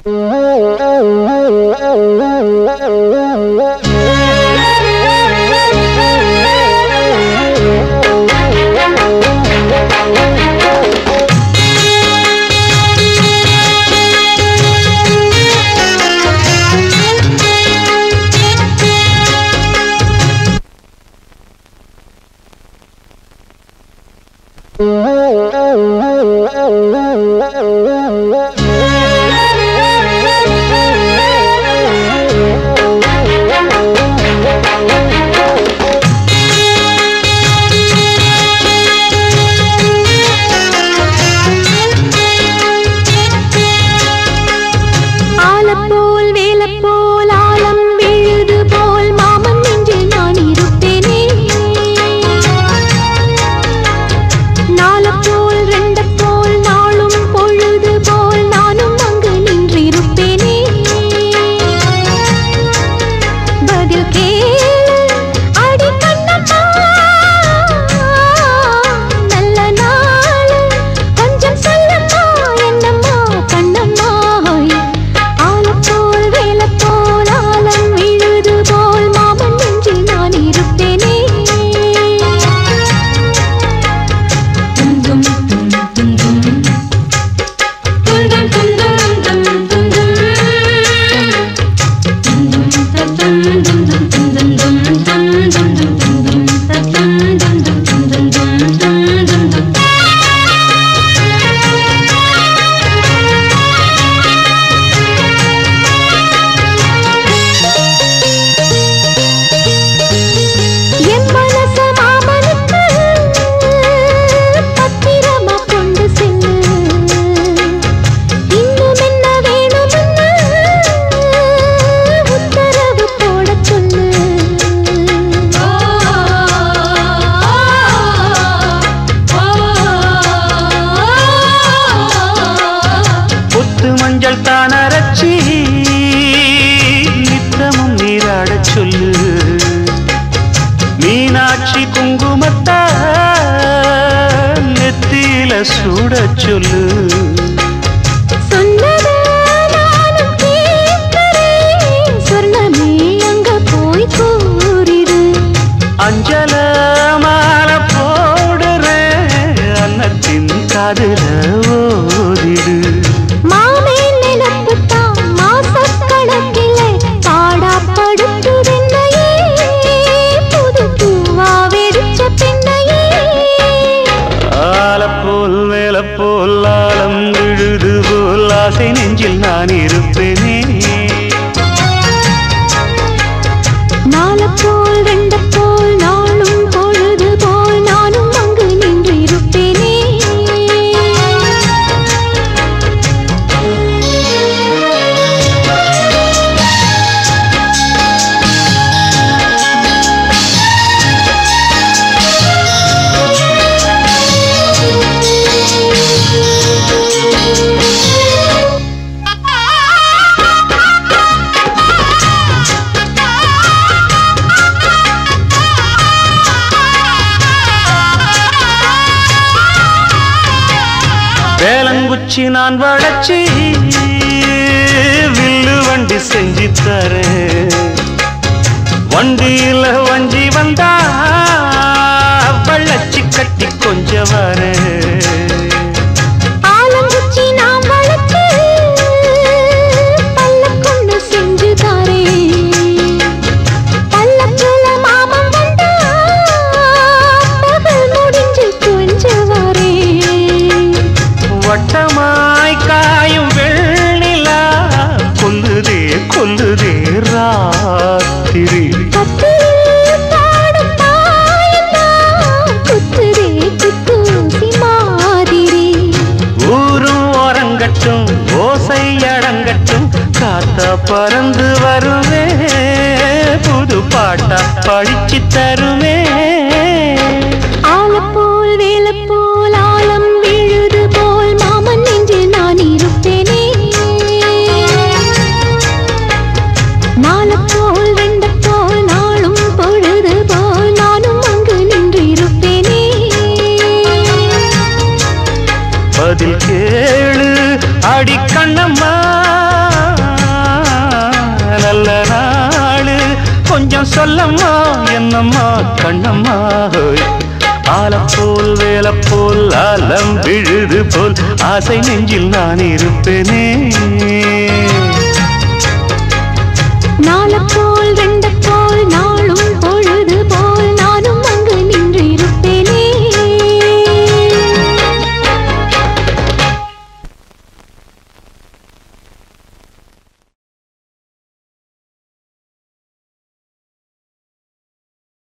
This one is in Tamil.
ஆலப்போல் வேலப்போல் ஆலம் விழுது போல் மாமன் நெஞ்சில் நான் இருப்பேனே நாலப்போல் ரெண்டப்போல் நாளும் பொழுது போல் நானும் அங்கு நின்றிருப்பேனே பதில் கேளு அடி கண்ணம்மா நல்ல நாள் கொஞ்சம் சொல்லம்மா என்னம்மா கண்ணம்மா ஆலப்போல் வேலப்போல் ஆலம் விழுது போல் மாமன் நெஞ்சில் நான் இருப்பேனே துந்தும் துந்தும் துந்தும் துந்தும் துந்தும் துந்தும் என் மனச மாமனுக்கு பத்திரமா கொண்டு செல்லு இன்னும் என்ன வேணும்னு உத்தரவு போடச் சொல்லு புத்து மஞ்சள் தான் அரைச்சி நித்தமும் நீராடச் சொல்லு மீனாட்சி குங்குமத்தா நெத்தியில சூடச் சொல்லு சொன்னதை நானும் கேட்கிறேன். சொர்ணமே அங்க போய் கூறிடு அஞ்சல மாலை போடுறேன் அன்னத்தின் காதுல ஓதிடு மாமே நிலப்புத்தான் மாசக்கணக்கிலே பாடாப்படுத்துதென்னையே புது பூவா வெடிச்ச பெண்ணையே ஆலப்போல் மேலப்போல் ஆலம் விழுது போல் ஆசை நெஞ்சில் நான் இருப்பேனே நாலப்போல் ரெண்டப்போல் நாளும் பொழுது போல் நானும் அங்கு நின்று இருப்பேனே வேலங்குச்சி நான் வளச்சி வில்லு வண்டி செஞ்சு தரேன் வண்டியில வஞ்சி வந்தா வள்ளச்சி கட்டி கொஞ்சம் வரேன் ஆலங்குச்சி நாம் வளர்த்து பல்லக்கொண்டு செஞ்சு தாரேன் பல்லக்குல மாமன் வந்தா பகல் முடிஞ்சு கொஞ்சம் வரேன் வட்டமாய் காயும் வெண்ணிலா கொல்லுதே கொல்லுதே ராத்திரி கத்திரில் பாடும் தாயெல்லாம் குத்துதே குத்தூசி மாதிரி ஊரும் ஓரங்கட்டும் ஓசை அடங்கட்டும் காத்தா பறந்து வருவே புது பாட்டா படிச்சு தருவே ஆலப்போல் வேலப்போல் ஆலம் விழுது போல் மாமன் நெஞ்சில் நான் இருப்பேனே நாலப்போல் ரெண்டப்போல் நாளும் பொழுது போல் நானும் அங்கு நின்று இருப்பேனே பதில் கேளு அடி கண்ணம்மா சொல்லம்மா என்னம்மா கண்ணம்மா ஹோய் ஆலப்போல் வேலப்போல் ஆலம் விழுது போல் ஆசை நெஞ்சில் நான் இருப்பேனே நாலப்போல் ரெண்டப்போல் நாளும்